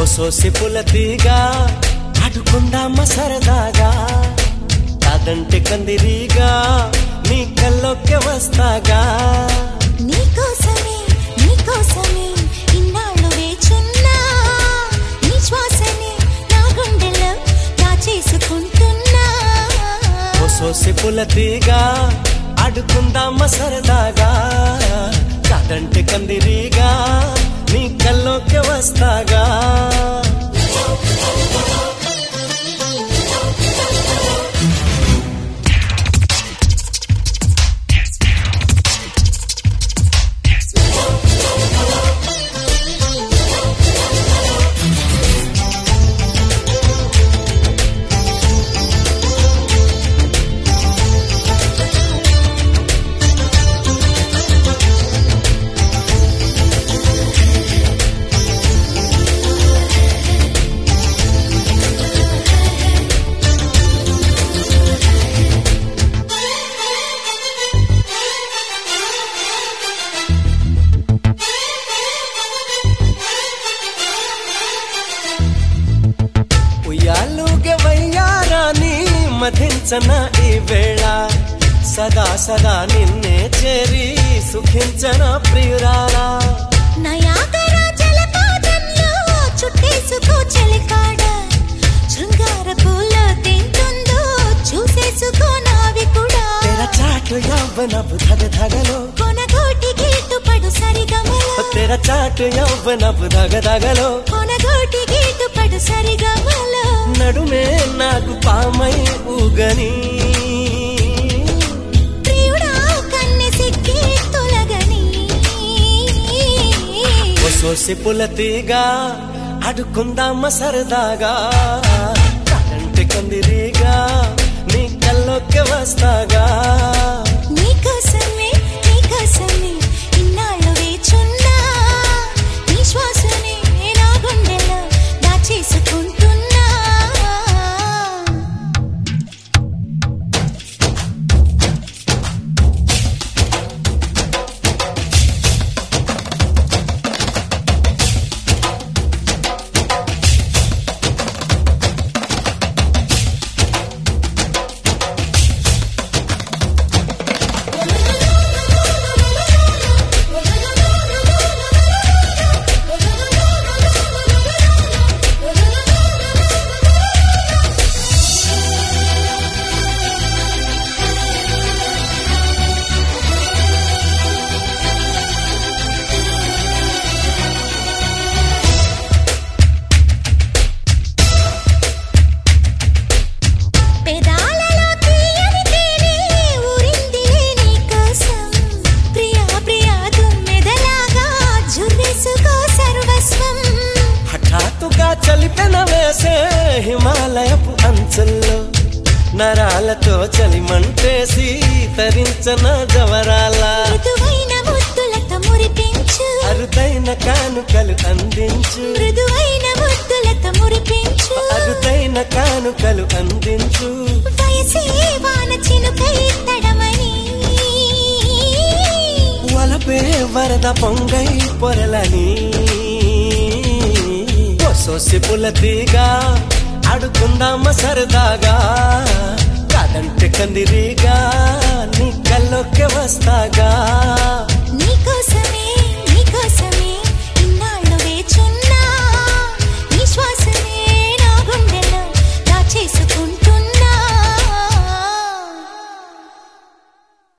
సోసి పులతీగా ఆడుకుందామా సరదాగా కాదంటే కందిరీగా నీ కల్లోకి వస్తాగా నీకోసమే నీకోసమే ఇన్నాళ్ళు వేచున్నా నీ శ్వాసనే నా గుండెలో దాచేసుకుంటున్నా ఓ సోసి పులతీగా ఆడుకుందామా సరదాగా కాదంటే కందిరీగా నీ కల్లోకి వస్తాగా ఉయ్యాలుగే వయ్యారాని మధించన ఈ వేళ సదా సదా నిన్నే చేరి సుఖించన ప్రియురాలా నయాగరా జలపాతంలో చుట్టేసుకో చలికాడ శృంగార పూలో తింటుందో చూసేసుకో నావి కూడా తెర చాటు యవ్వనపు ధగ ధగలో కొనగోటి గీటు పడు సరిగమలో తెర చాటు యవ్వనపు ధగ ధగలో కొనగోటి గీటు పడు సరిగమలో నడుమే నాకు పామై ఊగని ప్రియుడా కన్నె సిక్కి తొలగని ఓ సోసి పులతీగా అడుకుందామ సరదాగా కాదంటే కందిరీగా నీ కల్లోకి వస్తాగా నీకోసమే నీకోసమే ఇన్నాళ్ళు వేచున్నా నీ శ్వాసనే నా గుండెలో దాచేసుకుంటున్నా పెదాలలో తీయని తేనె ఊరిందిలే నీకోసం ప్రియా ప్రియా తుమ్మెదలాగా జుర్రేసుకో సర్వస్వం హఠాత్తుగా చలిపెన వేసే హిమాలయపు అంచుల్లో నరాలతో చలిమంటేసి తరించన జవరాల మృదువైన ముద్దులతో మురిపించు అరుదైన కానుకలు అందించు మృదువైన ముద్దులతో మురిపించు అరుదైన కానుకలు అందించు వయసే వాన చినుకై తడమని వలపే వరద పొంగై పొరలని ఓ సోసి పులతీగా ఆడుకుందామ సరదాగా కాదంటే కందిరీగా నీ కల్లోకి వస్తాగా